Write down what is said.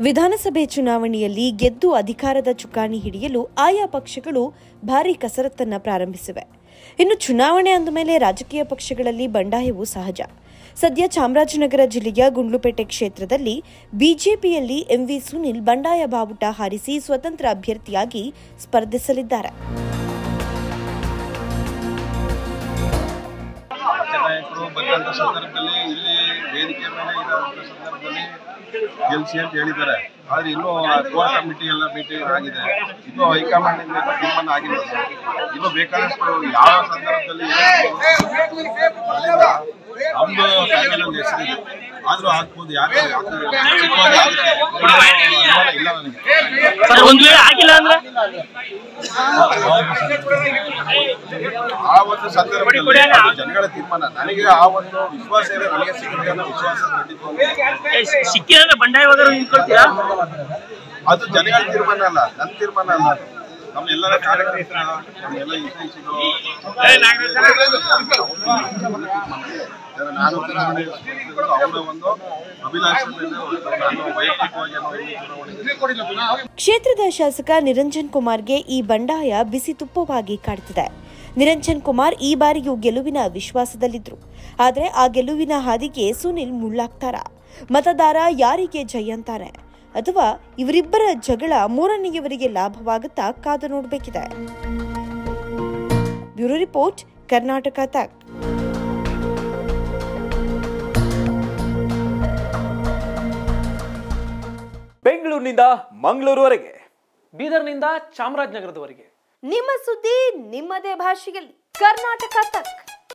ವಿಧಾನಸಭೆ ಚುನಾವಣೆಯಲ್ಲಿ ಗೆದ್ದು ಅಧಿಕಾರದ ಚುಕ್ಕಾಣಿ ಹಿಡಿಯಲು ಆಯಾ ಪಕ್ಷಗಳು ಭಾರೀ ಕಸರತ್ತನ್ನ ಪ್ರಾರಂಭಿಸಿವೆ ಇನ್ನು ಚುನಾವಣೆ ಅಂದ ಮೇಲೆ ರಾಜಕೀಯ ಪಕ್ಷಗಳಲ್ಲಿ ಬಂಡಾಯವು ಸಹಜ ಸದ್ಯ ಚಾಮರಾಜನಗರ ಜಿಲ್ಲೆಯ ಗುಂಡ್ಲುಪೇಟೆ ಕ್ಷೇತ್ರದಲ್ಲಿ ಬಿಜೆಪಿಯಲ್ಲಿ ಎಂವಿ ಸುನಿಲ್ ಬಂಡಾಯ ಬಾವುಟ ಹಾರಿಸಿ ಸ್ವತಂತ್ರ ಅಭ್ಯರ್ಥಿಯಾಗಿ ಸ್ಪರ್ಧಿಸಲಿದ್ದಾರೆ ನಾಯಕರು ಬಂದಂತ ಸಂದರ್ಭದಲ್ಲಿ ಇಲ್ಲಿ ವೇದಿಕೆ ಮೇಲೆ ಇರೋಂಥ ಸಂದರ್ಭದಲ್ಲಿ ಗೆಲ್ಸಿ ಅಂತ ಹೇಳಿದ್ದಾರೆ ಆದ್ರೆ ಇನ್ನೂ ಕೋರ್ ಕಮಿಟಿ ಎಲ್ಲ ಮೀಟಿಂಗ್ ಆಗಿದೆ ಇನ್ನೂ ಹೈಕಮಾಂಡ್ ಇಂದ ತೀರ್ಮಾನ ಆಗಿಲ್ಲ ಸರ್. ಇನ್ನೂ ಬೇಕಾದಷ್ಟು ಯಾವ ಸಂದರ್ಭದಲ್ಲಿ ಏನಾಗ್ಬೋದು? ಅದರಿಂದ ನಮ್ದು ಫ್ಯಾಮಿಲಿ ಒಂದು ಹೆಸರಿದೆ ಆದ್ರೂ ಆಗ್ಬೋದು ಯಾಕೆ ಖಚಿತವಾಗಿ ಆಗುತ್ತೆ ಅನುಮಾನ ಇಲ್ಲ ನನಗೆ ಸರ್ ಒಂದ್ ವೇಳೆ ಆಗಿಲ್ಲ ಅಂದ್ರೆ ಆ ಒಂದು ಸಂದರ್ಭದಲ್ಲಿ ಅದು ಜನಗಳ ತೀರ್ಮಾನ ನನಗೆ ಆ ಒಂದು ವಿಶ್ವಾಸ ಇದೆ ನನಗೆ ಸಿಗುತ್ತೆ ಅನ್ನೋ ವಿಶ್ವಾಸ ಖಂಡಿತವಾಗ್ಲೂ ಇದೆ. ಏ, ಸಿಕ್ಕಿದ್ರೆ ಬಂಡಾಯವಾದರು ನಿಂತ್ಕೊಳ್ತೀರಾ ಅದು ಜನಗಳ ತೀರ್ಮಾನ ಅಲ್ಲ ನನ್ನ ತೀರ್ಮಾನ ಅಲ್ಲ ಅದು. ನಮ್ಮ ಎಲ್ಲರ ಕಾರ್ಯಕರ್ತರ ನಮ್ಮೆಲ್ಲ ಹಿತೈಷಿಗಳು ನಾನು ಚುನಾವಣೆ ಸ್ಪರ್ಧಿಸಿದ್ರು ಅವರ ಒಂದು ಅಭಿಲಾಷೆ ಮೇಲೆ ನಾನು ವೈಯಕ್ತಿಕವಾಗಿ ಅನ್ನೋ ಈ ಚುನಾವಣೆ ಕ್ಷೇತ್ರದ ಶಾಸಕ ನಿರಂಜನ್ ಕುಮಾರ್ಗೆ ಈ ಬಂಡಾಯ ಬಿಸಿ ತುಪ್ಪವಾಗಿ ಕಾಡ್ತಿದೆ ನಿರಂಜನ್ ಕುಮಾರ್ ಈ ಬಾರಿಯೂ ಗೆಲುವಿನ ವಿಶ್ವಾಸದಲ್ಲಿದ್ರು ಆದರೆ ಆ ಗೆಲುವಿನ ಹಾದಿಗೆ ಸುನಿಲ್ ಮುಳ್ಳಾಗ್ತಾರ ಮತದಾರ ಯಾರಿಗೆ ಜೈ ಅಂತಾನೆ ಅಥವಾ ಇವರಿಬ್ಬರ ಜಗಳ ಮೂರನೆಯವರಿಗೆ ಲಾಭವಾಗುತ್ತಾ ಕಾದು ನೋಡಬೇಕಿದೆ ಬ್ಯೂರೋ ರಿಪೋರ್ಟ್ ಕರ್ನಾಟಕ ತಕ್ ಬೆಂಗಳೂರಿನಿಂದ ಮಂಗಳೂರುವರೆಗೆ ಬೀದರ್ನಿಂದ ಚಾಮರಾಜನಗರದವರೆಗೆ ನಿಮ್ಮ ಸುದ್ದಿ ನಿಮ್ಮದೇ ಭಾಷೆಯಲ್ಲಿ ಕರ್ನಾಟಕ ತಕ್